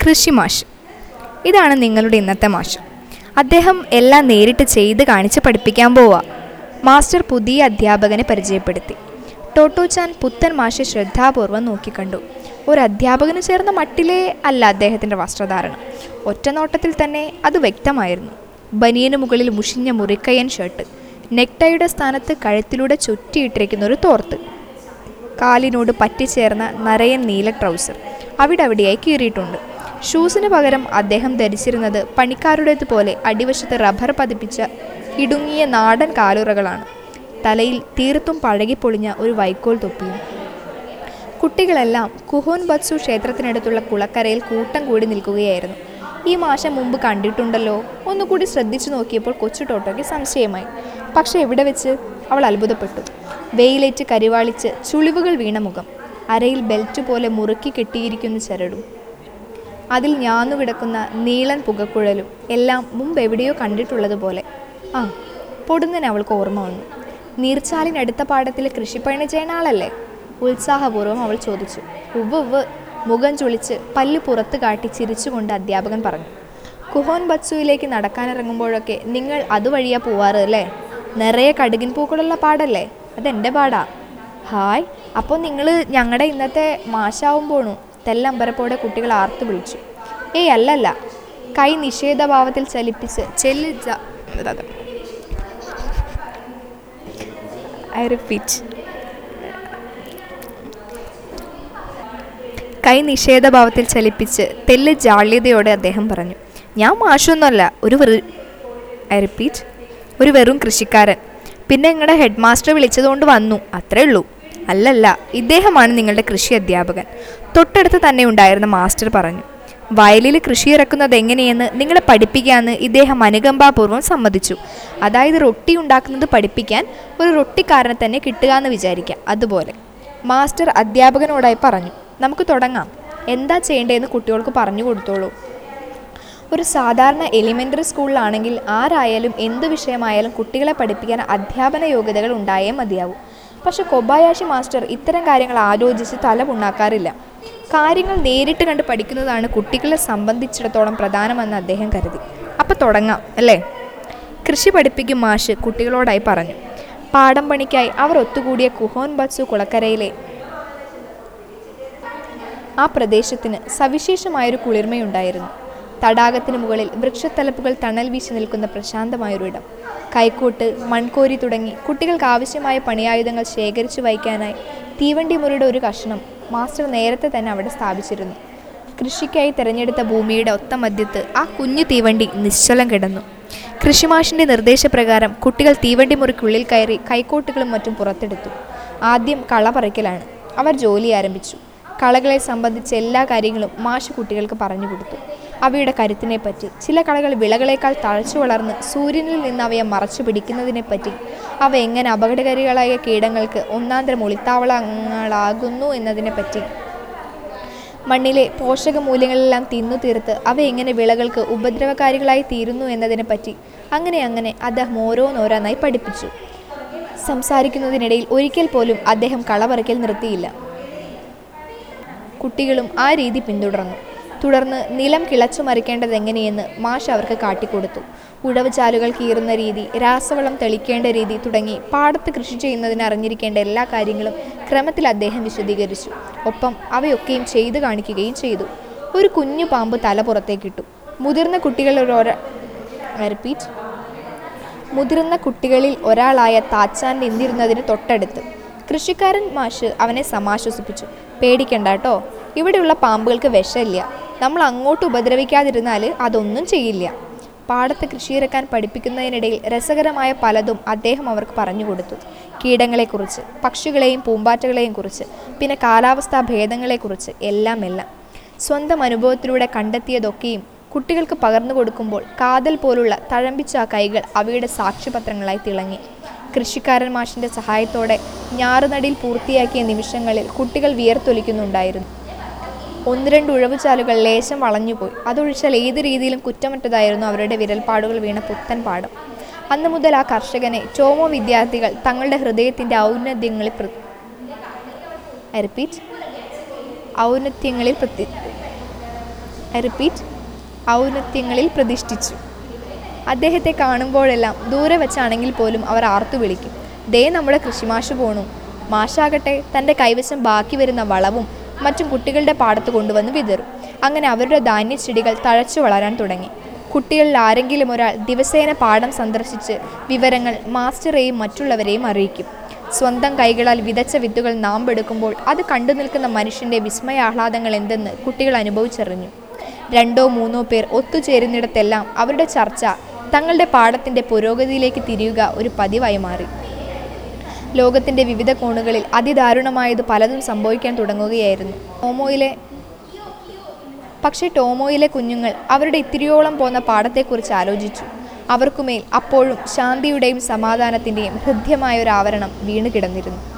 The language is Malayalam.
കൃഷി മാഷ് ഇതാണ് നിങ്ങളുടെ ഇന്നത്തെ മാഷ് അദ്ദേഹം എല്ലാം നേരിട്ട് ചെയ്ത് കാണിച്ച് പഠിപ്പിക്കാൻ പോവാ മാസ്റ്റർ പുതിയ അധ്യാപകനെ പരിചയപ്പെടുത്തി ടോട്ടോ ചാൻ പുത്തൻ മാഷെ ശ്രദ്ധാപൂർവം നോക്കിക്കണ്ടു ഒരു അധ്യാപകന് ചേർന്ന മട്ടിലേ അല്ല അദ്ദേഹത്തിൻ്റെ വസ്ത്രധാരണം ഒറ്റ നോട്ടത്തിൽ തന്നെ അത് വ്യക്തമായിരുന്നു ബനിയന് മുകളിൽ മുഷിഞ്ഞ മുറിക്കയ്യൻ ഷർട്ട് നെക്ടയുടെ സ്ഥാനത്ത് കഴുത്തിലൂടെ ചുറ്റിയിട്ടിരിക്കുന്ന ഒരു തോർത്ത് കാലിനോട് പറ്റിച്ചേർന്ന നരയൻ നീല ട്രൗസർ അവിടെ അവിടെയായി കീറിയിട്ടുണ്ട് ഷൂസിന് പകരം അദ്ദേഹം ധരിച്ചിരുന്നത് പണിക്കാരുടേതുപോലെ അടിവശത്ത് റബ്ബർ പതിപ്പിച്ച ഇടുങ്ങിയ നാടൻ കാലുറകളാണ് തലയിൽ തീർത്തും പഴകിപ്പൊളിഞ്ഞ ഒരു വൈക്കോൽ തൊപ്പിയും കുട്ടികളെല്ലാം കുഹോൻ ബത്സു ക്ഷേത്രത്തിനടുത്തുള്ള കുളക്കരയിൽ കൂട്ടം കൂടി നിൽക്കുകയായിരുന്നു ഈ മാഷം മുമ്പ് കണ്ടിട്ടുണ്ടല്ലോ ഒന്നുകൂടി ശ്രദ്ധിച്ചു നോക്കിയപ്പോൾ കൊച്ചു ടോട്ടോയ്ക്ക് സംശയമായി പക്ഷെ എവിടെ വെച്ച് അവൾ അത്ഭുതപ്പെട്ടു വെയിലേറ്റ് കരിവാളിച്ച് ചുളിവുകൾ വീണ മുഖം അരയിൽ ബെൽറ്റ് പോലെ മുറുക്കി കെട്ടിയിരിക്കുന്ന ചരടും അതിൽ ഞാന്നു കിടക്കുന്ന നീളൻ പുകക്കുഴലും എല്ലാം മുമ്പ് എവിടെയോ കണ്ടിട്ടുള്ളതുപോലെ ആ പൊടുന്നനെ അവൾക്ക് ഓർമ്മ വന്നു നീർച്ചാലിനടുത്ത പാടത്തിൽ കൃഷിപ്പണി ചെയ്യുന്ന ആളല്ലേ ഉത്സാഹപൂർവ്വം അവൾ ചോദിച്ചു ഉവ്വ് ഉവ്വ് മുഖം ചുളിച്ച് പല്ല് പുറത്ത് കാട്ടി ചിരിച്ചുകൊണ്ട് അധ്യാപകൻ പറഞ്ഞു കുഹോൻ ബത്സുവിലേക്ക് നടക്കാനിറങ്ങുമ്പോഴൊക്കെ നിങ്ങൾ അതുവഴിയാ പോവാറ് അല്ലേ നിറയെ കടുകിൻ പൂക്കളുള്ള പാടല്ലേ അതെൻ്റെ പാടാ ഹായ് അപ്പോൾ നിങ്ങൾ ഞങ്ങളുടെ ഇന്നത്തെ മാശാവും പോണു തെല്ലമ്പരപ്പോടെ കുട്ടികൾ ആർത്തു വിളിച്ചു ഏയ് അല്ലല്ല കൈ നിഷേധഭാവത്തിൽ ചലിപ്പിച്ച് ചെല്ലി ഐ റിപ്പീറ്റ് കൈ നിഷേധഭാവത്തിൽ ചലിപ്പിച്ച് തെല്ല് ജാള്യതയോടെ അദ്ദേഹം പറഞ്ഞു ഞാൻ മാഷൊന്നുമല്ല ഒരു വെറു ഐ റിപ്പീറ്റ് ഒരു വെറും കൃഷിക്കാരൻ പിന്നെ നിങ്ങളുടെ ഹെഡ് മാസ്റ്റർ വിളിച്ചതുകൊണ്ട് വന്നു അത്രേ ഉള്ളൂ അല്ലല്ല ഇദ്ദേഹമാണ് നിങ്ങളുടെ കൃഷി അധ്യാപകൻ തൊട്ടടുത്ത് തന്നെ ഉണ്ടായിരുന്ന മാസ്റ്റർ പറഞ്ഞു വയലിൽ കൃഷി ഇറക്കുന്നത് എങ്ങനെയെന്ന് നിങ്ങളെ പഠിപ്പിക്കാമെന്ന് ഇദ്ദേഹം അനുകമ്പാപൂർവ്വം സമ്മതിച്ചു അതായത് റൊട്ടി ഉണ്ടാക്കുന്നത് പഠിപ്പിക്കാൻ ഒരു റൊട്ടിക്കാരനെ തന്നെ കിട്ടുക എന്ന് വിചാരിക്കാം അതുപോലെ മാസ്റ്റർ അധ്യാപകനോടായി പറഞ്ഞു നമുക്ക് തുടങ്ങാം എന്താ ചെയ്യേണ്ടതെന്ന് കുട്ടികൾക്ക് പറഞ്ഞു കൊടുത്തോളൂ ഒരു സാധാരണ എലിമെൻ്ററി സ്കൂളിലാണെങ്കിൽ ആരായാലും എന്ത് വിഷയമായാലും കുട്ടികളെ പഠിപ്പിക്കാൻ അധ്യാപന യോഗ്യതകൾ ഉണ്ടായേ മതിയാവൂ പക്ഷെ കൊബായാഷി മാസ്റ്റർ ഇത്തരം കാര്യങ്ങൾ ആലോചിച്ച് തല പുണ്ണാക്കാറില്ല കാര്യങ്ങൾ നേരിട്ട് കണ്ട് പഠിക്കുന്നതാണ് കുട്ടികളെ സംബന്ധിച്ചിടത്തോളം പ്രധാനമെന്ന് അദ്ദേഹം കരുതി അപ്പോൾ തുടങ്ങാം അല്ലേ കൃഷി പഠിപ്പിക്കും മാഷ് കുട്ടികളോടായി പറഞ്ഞു പാടം പണിക്കായി അവർ ഒത്തുകൂടിയ കുഹോൻ ബത്സു കുളക്കരയിലെ ആ പ്രദേശത്തിന് സവിശേഷമായൊരു കുളിർമയുണ്ടായിരുന്നു തടാകത്തിന് മുകളിൽ വൃക്ഷത്തലപ്പുകൾ തണൽ വീശി നിൽക്കുന്ന പ്രശാന്തമായൊരു ഇടം കൈക്കോട്ട് മൺകോരി തുടങ്ങി കുട്ടികൾക്ക് ആവശ്യമായ പണിയായുധങ്ങൾ ശേഖരിച്ചു വയ്ക്കാനായി തീവണ്ടി മുറിയുടെ ഒരു കഷ്ണം മാസ്റ്റർ നേരത്തെ തന്നെ അവിടെ സ്ഥാപിച്ചിരുന്നു കൃഷിക്കായി തിരഞ്ഞെടുത്ത ഭൂമിയുടെ ഒത്ത മധ്യത്ത് ആ കുഞ്ഞു തീവണ്ടി നിശ്ചലം കിടന്നു കൃഷിമാഷിൻ്റെ നിർദ്ദേശപ്രകാരം കുട്ടികൾ തീവണ്ടി മുറിക്കുള്ളിൽ കയറി കൈക്കോട്ടുകളും മറ്റും പുറത്തെടുത്തു ആദ്യം കള പറിക്കലാണ് അവർ ജോലി ആരംഭിച്ചു കളകളെ സംബന്ധിച്ച എല്ലാ കാര്യങ്ങളും മാഷ് കുട്ടികൾക്ക് പറഞ്ഞു കൊടുത്തു അവയുടെ കരുത്തിനെപ്പറ്റി ചില കളകൾ വിളകളേക്കാൾ തഴച്ചു വളർന്ന് സൂര്യനിൽ നിന്ന് അവയെ മറച്ചു പിടിക്കുന്നതിനെപ്പറ്റി അവ എങ്ങനെ അപകടകാരികളായ കീടങ്ങൾക്ക് ഒന്നാന്തരം ഒളിത്താവളങ്ങളാകുന്നു എന്നതിനെപ്പറ്റി മണ്ണിലെ പോഷകമൂല്യങ്ങളെല്ലാം തിന്നു തീർത്ത് അവ എങ്ങനെ വിളകൾക്ക് ഉപദ്രവകാരികളായി തീരുന്നു എന്നതിനെപ്പറ്റി അങ്ങനെ അങ്ങനെ അദ്ദേഹം ഓരോന്നോരോന്നായി പഠിപ്പിച്ചു സംസാരിക്കുന്നതിനിടയിൽ ഒരിക്കൽ പോലും അദ്ദേഹം കളപറിക്കൽ നിർത്തിയില്ല കുട്ടികളും ആ രീതി പിന്തുടർന്നു തുടർന്ന് നിലം കിളച്ചു മറിക്കേണ്ടത് എങ്ങനെയെന്ന് മാഷ് അവർക്ക് കാട്ടിക്കൊടുത്തു ഉഴവ് ചാലുകൾ കീറുന്ന രീതി രാസവളം തെളിക്കേണ്ട രീതി തുടങ്ങി പാടത്ത് കൃഷി ചെയ്യുന്നതിന് അറിഞ്ഞിരിക്കേണ്ട എല്ലാ കാര്യങ്ങളും ക്രമത്തിൽ അദ്ദേഹം വിശദീകരിച്ചു ഒപ്പം അവയൊക്കെയും ചെയ്തു കാണിക്കുകയും ചെയ്തു ഒരു കുഞ്ഞു പാമ്പ് തല പുറത്തേക്കിട്ടു മുതിർന്ന കുട്ടികളിൽ ഒരാ റിപ്പീറ്റ് മുതിർന്ന കുട്ടികളിൽ ഒരാളായ താച്ചാൻ നിന്നിരുന്നതിന് തൊട്ടടുത്ത് കൃഷിക്കാരൻ മാഷ് അവനെ സമാശ്വസിപ്പിച്ചു പേടിക്കണ്ട കേട്ടോ ഇവിടെയുള്ള പാമ്പുകൾക്ക് വിഷമില്ല നമ്മൾ അങ്ങോട്ട് ഉപദ്രവിക്കാതിരുന്നാൽ അതൊന്നും ചെയ്യില്ല പാടത്ത് കൃഷിയിറക്കാൻ പഠിപ്പിക്കുന്നതിനിടയിൽ രസകരമായ പലതും അദ്ദേഹം അവർക്ക് പറഞ്ഞു കൊടുത്തു കീടങ്ങളെക്കുറിച്ച് പക്ഷികളെയും പൂമ്പാറ്റകളെയും കുറിച്ച് പിന്നെ കാലാവസ്ഥാ ഭേദങ്ങളെക്കുറിച്ച് എല്ലാം എല്ലാം സ്വന്തം അനുഭവത്തിലൂടെ കണ്ടെത്തിയതൊക്കെയും കുട്ടികൾക്ക് പകർന്നു കൊടുക്കുമ്പോൾ കാതൽ പോലുള്ള തഴമ്പിച്ച ആ കൈകൾ അവയുടെ സാക്ഷ്യപത്രങ്ങളായി തിളങ്ങി കൃഷിക്കാരൻ മാഷിൻ്റെ സഹായത്തോടെ ഞാറുനടിയിൽ പൂർത്തിയാക്കിയ നിമിഷങ്ങളിൽ കുട്ടികൾ വിയർത്തൊലിക്കുന്നുണ്ടായിരുന്നു ഒന്ന് രണ്ട് ഉഴവുചാലുകൾ ലേശം വളഞ്ഞുപോയി അതൊഴിച്ചാൽ ഏത് രീതിയിലും കുറ്റമറ്റതായിരുന്നു അവരുടെ വിരൽപ്പാടുകൾ വീണ പുത്തൻ പാടം അന്ന് മുതൽ ആ കർഷകനെ ചോമോ വിദ്യാർത്ഥികൾ തങ്ങളുടെ ഹൃദയത്തിൻ്റെ ഔന്നത്യങ്ങളിൽ പ്ര ഐ റിപ്പീറ്റ് ഔന്നത്യങ്ങളിൽ പ്രതി ഐ റിപ്പീറ്റ് ഔന്നത്യങ്ങളിൽ പ്രതിഷ്ഠിച്ചു അദ്ദേഹത്തെ കാണുമ്പോഴെല്ലാം ദൂരെ വെച്ചാണെങ്കിൽ പോലും അവർ ആർത്തു വിളിക്കും ദേ നമ്മുടെ കൃഷിമാഷ് പോണു മാഷാകട്ടെ തൻ്റെ കൈവശം ബാക്കി വരുന്ന വളവും മറ്റും കുട്ടികളുടെ പാടത്ത് കൊണ്ടുവന്ന് വിതറും അങ്ങനെ അവരുടെ ധാന്യച്ചെടികൾ തഴച്ചു വളരാൻ തുടങ്ങി കുട്ടികളിൽ ആരെങ്കിലും ഒരാൾ ദിവസേന പാടം സന്ദർശിച്ച് വിവരങ്ങൾ മാസ്റ്ററെയും മറ്റുള്ളവരെയും അറിയിക്കും സ്വന്തം കൈകളാൽ വിതച്ച വിത്തുകൾ നാമ്പെടുക്കുമ്പോൾ അത് കണ്ടു നിൽക്കുന്ന മനുഷ്യൻ്റെ വിസ്മയാഹ്ലാദങ്ങൾ എന്തെന്ന് കുട്ടികൾ അനുഭവിച്ചറിഞ്ഞു രണ്ടോ മൂന്നോ പേർ ഒത്തുചേരുന്നിടത്തെല്ലാം അവരുടെ ചർച്ച തങ്ങളുടെ പാഠത്തിൻ്റെ പുരോഗതിയിലേക്ക് തിരിയുക ഒരു പതിവായി മാറി ലോകത്തിൻ്റെ വിവിധ കോണുകളിൽ അതിദാരുണമായത് പലതും സംഭവിക്കാൻ തുടങ്ങുകയായിരുന്നു ടോമോയിലെ പക്ഷേ ടോമോയിലെ കുഞ്ഞുങ്ങൾ അവരുടെ ഇത്തിരിയോളം പോന്ന പാഠത്തെക്കുറിച്ച് ആലോചിച്ചു അവർക്കുമേൽ അപ്പോഴും ശാന്തിയുടെയും സമാധാനത്തിൻ്റെയും ഹൃദ്യമായ ഒരു ആവരണം വീണു കിടന്നിരുന്നു